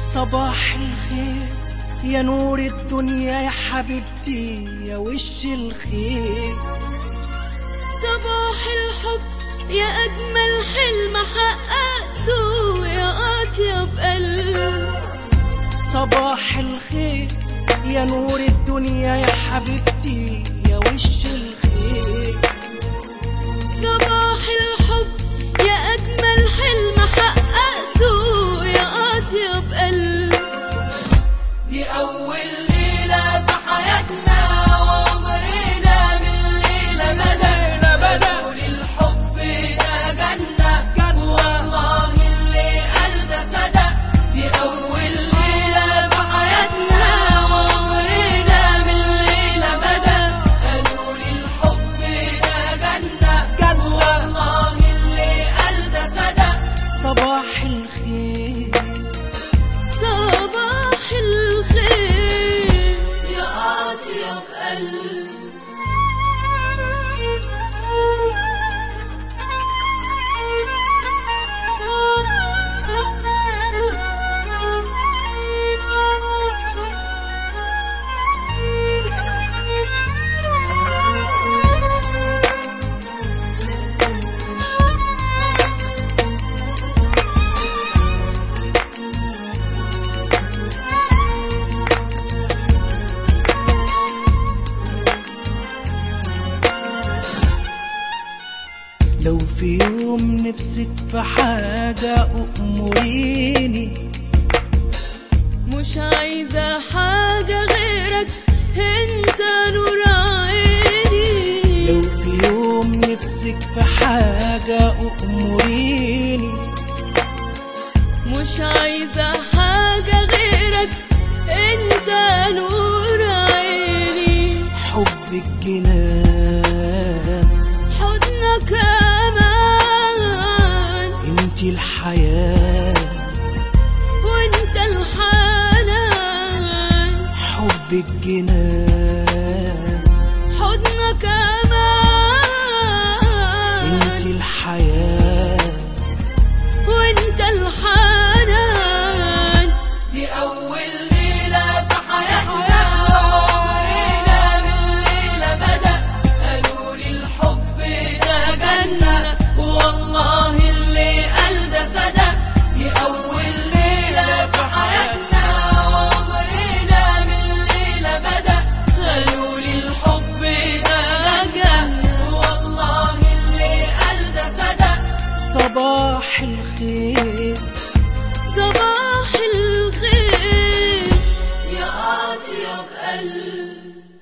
صباح الخير يا نور الدنيا يا حبيبتي يا وش الخير صباح الحب يا أجمل حلم حققته يا أطيب قلب صباح الخير يا نور الدنيا يا حبيبتي يا وش الخير صباح الحب يا أجمل حلم حققته يا أطيب قلب دي أول ليلة في حياتنا وعمرنا من ليلة بدأ بدأ وللحب ده جنة والله اللي قال ده صدق دي أول ليلة في حياتنا وعمرنا من ليلة بدأ قالوا للحب ده جنة والله اللي قال ده صدق صباح الخير صباح الخير يا أطيب قلب لو في يوم نفسك في حاجة أأمريني مش عايزة حاجة غيرك انت نور عيني لو في يوم نفسك في حاجة أأمريني مش عايزة حاجة غيرك انت نور عيني حبك جنان حضنك امان انتي الحياة وانت الحنان حبك جنان حضنك امان انتي الحياة دي وانت الحنان أول ليلة في حياتنا وعمرنا من ليلة بدأ قالوا لي الحب ده جنة والله اللي قال ده صدق دي أول ليلة في حياتنا وعمرنا من ليلة بدأ قالوا لي الحب ده جنة والله اللي قال ده صدق صباح الخير صباح الخير يا أطيب قلب